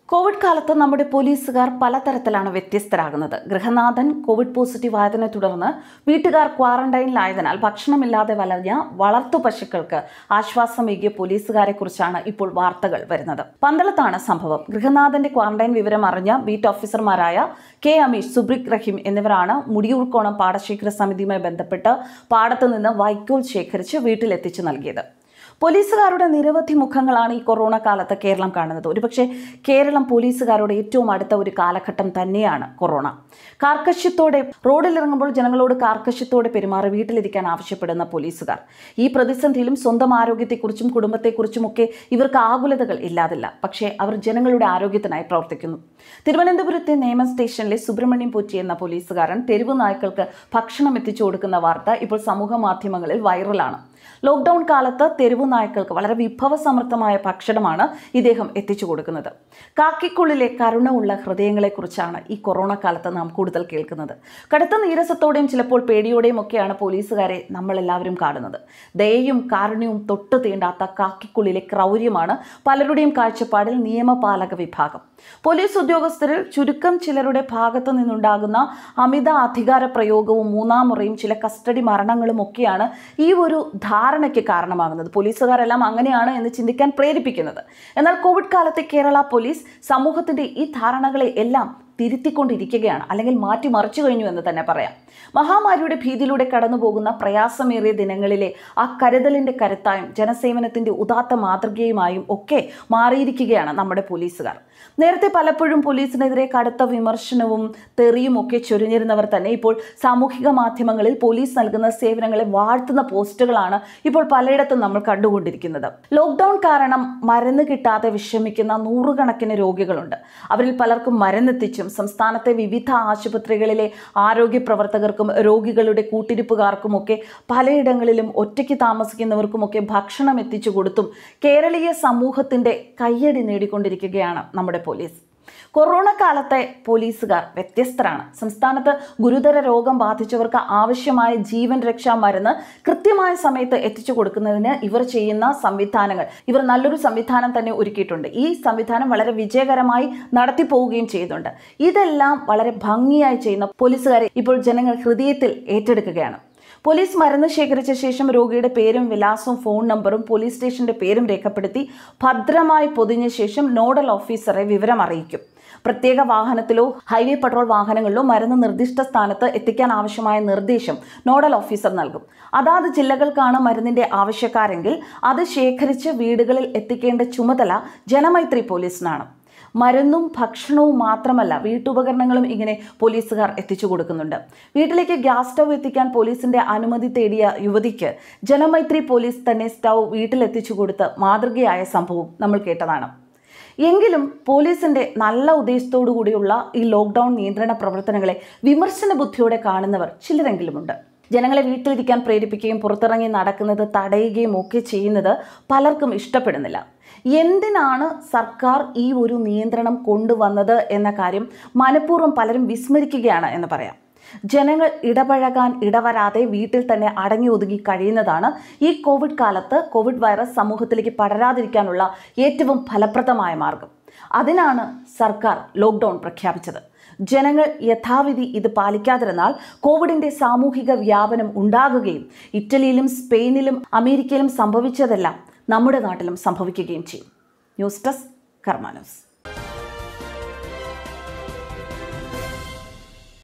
Covid കാലത്ത് നമ്മുടെ പോലീസുകാർ പലതരത്തിലാണ് വ്യത്യസ്തരാകുന്നത് ഗൃഹനാഥൻ കോവിഡ് പോസിറ്റീവ് ആയതിനെ തുടർന്ന് വീട്ടുകാർ ക്വാറന്റൈനിലായതിനാൽ ഭക്ഷണമില്ലാതെ വലഞ്ഞ വളർത്തു പശുക്കൾക്ക് ആശ്വാസമേകിയ പോലീസുകാരെ കുറിച്ചാണ് ഇപ്പോൾ വാർത്തകൾ വരുന്നത് പന്തളത്താണ് സംഭവം ഗൃഹനാഥന്റെ ക്വാറന്റൈൻ വിവരം അറിഞ്ഞ ബീറ്റ് ഓഫീസർമാരായ കെ അമീഷ് സുബ്രിക് റഹീം എന്നിവരാണ് മുടിയൂർക്കോണം പാടശേഖര സമിതിയുമായി ബന്ധപ്പെട്ട് പാടത്തു നിന്ന് വൈക്കോൽ ശേഖരിച്ച് വീട്ടിലെത്തിച്ചു നൽകിയത് പോലീസുകാരുടെ നിരവധി മുഖങ്ങളാണ് ഈ കൊറോണ കാലത്ത് കേരളം കാണുന്നത് ഒരുപക്ഷെ കേരളം പോലീസുകാരുടെ ഏറ്റവും അടുത്ത ഒരു കാലഘട്ടം തന്നെയാണ് കൊറോണ കാർക്കശ്യത്തോടെ റോഡിലിറങ്ങുമ്പോൾ ജനങ്ങളോട് കാർക്കശ്യത്തോടെ പെരുമാറി വീട്ടിലിരിക്കാൻ ആവശ്യപ്പെടുന്ന പോലീസുകാർ ഈ പ്രതിസന്ധിയിലും സ്വന്തം ആരോഗ്യത്തെക്കുറിച്ചും കുടുംബത്തെക്കുറിച്ചും ഒക്കെ ഇവർക്ക് ആകുലതകൾ ഇല്ലാതില്ല പക്ഷേ അവർ ജനങ്ങളുടെ ആരോഗ്യത്തിനായി പ്രവർത്തിക്കുന്നു തിരുവനന്തപുരത്തെ നേമ സ്റ്റേഷനിലെ സുബ്രഹ്മണ്യം പോറ്റി എന്ന പോലീസുകാരൻ തെരുവ് നായ്ക്കൾക്ക് ഭക്ഷണം എത്തിച്ചു കൊടുക്കുന്ന വാർത്ത ഇപ്പോൾ സമൂഹ മാധ്യമങ്ങളിൽ വൈറലാണ് ലോക്ക്ഡൌൺ കാലത്ത് തെരുവു നായ്ക്കൾക്ക് വളരെ വിഭവസമൃദ്ധമായ ഭക്ഷണമാണ് ഇദ്ദേഹം എത്തിച്ചു കൊടുക്കുന്നത് കാക്കിക്കുള്ളിലെ കരുണ ഉള്ള ഹൃദയങ്ങളെക്കുറിച്ചാണ് ഈ കൊറോണ കാലത്ത് നാം കൂടുതൽ കേൾക്കുന്നത് കടുത്ത നീരസത്തോടെയും ചിലപ്പോൾ പേടിയോടെയും ഒക്കെയാണ് പോലീസുകാരെ നമ്മളെല്ലാവരും കാണുന്നത് ദയയും കാരുണ്യവും തൊട്ടു തീണ്ടാത്ത കാക്കിക്കുള്ളിലെ ക്രൗര്യമാണ് പലരുടെയും കാഴ്ചപ്പാടിൽ നിയമപാലക വിഭാഗം പോലീസ് ഉദ്യോഗസ്ഥരിൽ ചുരുക്കം ചിലരുടെ ഭാഗത്തു നിന്നുണ്ടാകുന്ന അമിത അധികാര പ്രയോഗവും മൂന്നാം മുറയും ചില കസ്റ്റഡി മരണങ്ങളും ഒക്കെയാണ് ഈ ഒരു ധാരണയ്ക്ക് കാരണമാകുന്നത് പോലീസുകാരെല്ലാം അങ്ങനെയാണ് എന്ന് ചിന്തിക്കാൻ പ്രേരിപ്പിക്കുന്നത് എന്നാൽ കോവിഡ് കാലത്തെ കേരള പോലീസ് സമൂഹത്തിന്റെ ഈ ധാരണകളെ എല്ലാം തിരുത്തിക്കൊണ്ടിരിക്കുകയാണ് അല്ലെങ്കിൽ മാറ്റിമറിച്ചു കഴിഞ്ഞു എന്ന് തന്നെ പറയാം മഹാമാരിയുടെ ഭീതിയിലൂടെ കടന്നുപോകുന്ന പ്രയാസമേറിയ ദിനങ്ങളിലെ ആ കരുതലിന്റെ കരുത്തായും ജനസേവനത്തിന്റെ ഉദാത്ത മാതൃകയുമായും ഒക്കെ മാറിയിരിക്കുകയാണ് നമ്മുടെ പോലീസുകാർ നേരത്തെ പലപ്പോഴും പോലീസിനെതിരെ കടുത്ത വിമർശനവും തെറിയും ഒക്കെ ചൊരിഞ്ഞിരുന്നവർ തന്നെ ഇപ്പോൾ സാമൂഹിക മാധ്യമങ്ങളിൽ പോലീസ് നൽകുന്ന സേവനങ്ങളെ വാഴ്ത്തുന്ന പോസ്റ്റുകളാണ് ഇപ്പോൾ പലയിടത്തും നമ്മൾ കണ്ടുകൊണ്ടിരിക്കുന്നത് ലോക്ക്ഡൌൺ കാരണം മരുന്ന് കിട്ടാതെ വിഷമിക്കുന്ന നൂറുകണക്കിന് രോഗികളുണ്ട് അവരിൽ പലർക്കും മരുന്നെത്തിച്ചും സംസ്ഥാനത്തെ വിവിധ ആശുപത്രികളിലെ ആരോഗ്യ പ്രവർത്തകർക്കും രോഗികളുടെ കൂട്ടിരിപ്പുകാർക്കുമൊക്കെ പലയിടങ്ങളിലും ഒറ്റയ്ക്ക് താമസിക്കുന്നവർക്കുമൊക്കെ ഭക്ഷണം എത്തിച്ചു കൊടുത്തും കേരളീയ സമൂഹത്തിന്റെ കയ്യടി നേടിക്കൊണ്ടിരിക്കുകയാണ് നമ്മുടെ പോലീസ് കൊറോണ കാലത്തെ പോലീസുകാർ വ്യത്യസ്തരാണ് സംസ്ഥാനത്ത് ഗുരുതര രോഗം ബാധിച്ചവർക്ക് ആവശ്യമായ ജീവൻ രക്ഷാ മരുന്ന് കൃത്യമായ സമയത്ത് എത്തിച്ചു കൊടുക്കുന്നതിന് ഇവർ ചെയ്യുന്ന സംവിധാനങ്ങൾ ഇവർ നല്ലൊരു സംവിധാനം തന്നെ ഒരുക്കിയിട്ടുണ്ട് ഈ സംവിധാനം വളരെ വിജയകരമായി നടത്തി പോവുകയും ചെയ്യുന്നുണ്ട് ഇതെല്ലാം വളരെ ഭംഗിയായി ചെയ്യുന്ന പോലീസുകാരെ ഇപ്പോൾ ജനങ്ങൾ ഹൃദയത്തിൽ ഏറ്റെടുക്കുകയാണ് പോലീസ് മരുന്ന് ശേഖരിച്ച ശേഷം രോഗിയുടെ പേരും വിലാസവും ഫോൺ നമ്പറും പോലീസ് സ്റ്റേഷന്റെ പേരും രേഖപ്പെടുത്തി ഭദ്രമായി പൊതിഞ്ഞ ശേഷം നോഡൽ ഓഫീസറെ വിവരം അറിയിക്കും പ്രത്യേക വാഹനത്തിലോ ഹൈവേ പട്രോൾ വാഹനങ്ങളിലോ മരുന്ന് നിർദ്ദിഷ്ട സ്ഥാനത്ത് എത്തിക്കാൻ ആവശ്യമായ നിർദ്ദേശം നോഡൽ ഓഫീസർ നൽകും അതാത് ജില്ലകൾക്കാണ് മരുന്നിന്റെ ആവശ്യക്കാരെങ്കിൽ അത് ശേഖരിച്ച് വീടുകളിൽ എത്തിക്കേണ്ട ചുമതല ജനമൈത്രി പോലീസിനാണ് മരുന്നും ഭക്ഷണവും മാത്രമല്ല വീട്ടുപകരണങ്ങളും ഇങ്ങനെ പോലീസുകാർ എത്തിച്ചു കൊടുക്കുന്നുണ്ട് വീട്ടിലേക്ക് ഗ്യാസ് സ്റ്റൗ എത്തിക്കാൻ പോലീസിന്റെ അനുമതി തേടിയ യുവതിക്ക് ജനമൈത്രി പോലീസ് തന്നെ സ്റ്റൗ വീട്ടിലെത്തിച്ചു കൊടുത്ത് മാതൃകയായ സംഭവം നമ്മൾ കേട്ടതാണ് എങ്കിലും പോലീസിന്റെ നല്ല ഉദ്ദേശത്തോടു കൂടിയുള്ള ഈ ലോക്ക്ഡൌൺ നിയന്ത്രണ പ്രവർത്തനങ്ങളെ വിമർശന ബുദ്ധിയോടെ കാണുന്നവർ ചിലരെങ്കിലുമുണ്ട് ജനങ്ങളെ വീട്ടിലിരിക്കാൻ പ്രേരിപ്പിക്കുകയും പുറത്തിറങ്ങി നടക്കുന്നത് തടയുകയും ഒക്കെ ചെയ്യുന്നത് പലർക്കും ഇഷ്ടപ്പെടുന്നില്ല എന്തിനാണ് സർക്കാർ ഈ ഒരു നിയന്ത്രണം കൊണ്ടുവന്നത് എന്ന കാര്യം മനഃപൂർവ്വം പലരും വിസ്മരിക്കുകയാണ് എന്ന് പറയാം ജനങ്ങൾ ഇടപഴകാൻ ഇടവരാതെ വീട്ടിൽ തന്നെ അടങ്ങി ഒതുങ്ങി കഴിയുന്നതാണ് ഈ കോവിഡ് കാലത്ത് കോവിഡ് വൈറസ് സമൂഹത്തിലേക്ക് പടരാതിരിക്കാനുള്ള ഏറ്റവും ഫലപ്രദമായ മാർഗം അതിനാണ് സർക്കാർ ലോക്ക്ഡൗൺ പ്രഖ്യാപിച്ചത് ജനങ്ങൾ യഥാവിധി ഇത് പാലിക്കാതിരുന്നാൽ കോവിഡിന്റെ സാമൂഹിക വ്യാപനം ഉണ്ടാകുകയും ഇറ്റലിയിലും സ്പെയിനിലും അമേരിക്കയിലും സംഭവിച്ചതെല്ലാം നമ്മുടെ നാട്ടിലും സംഭവിക്കുകയും ചെയ്യും ന്യൂസ് ഡെസ്ക് കർമാനോസ്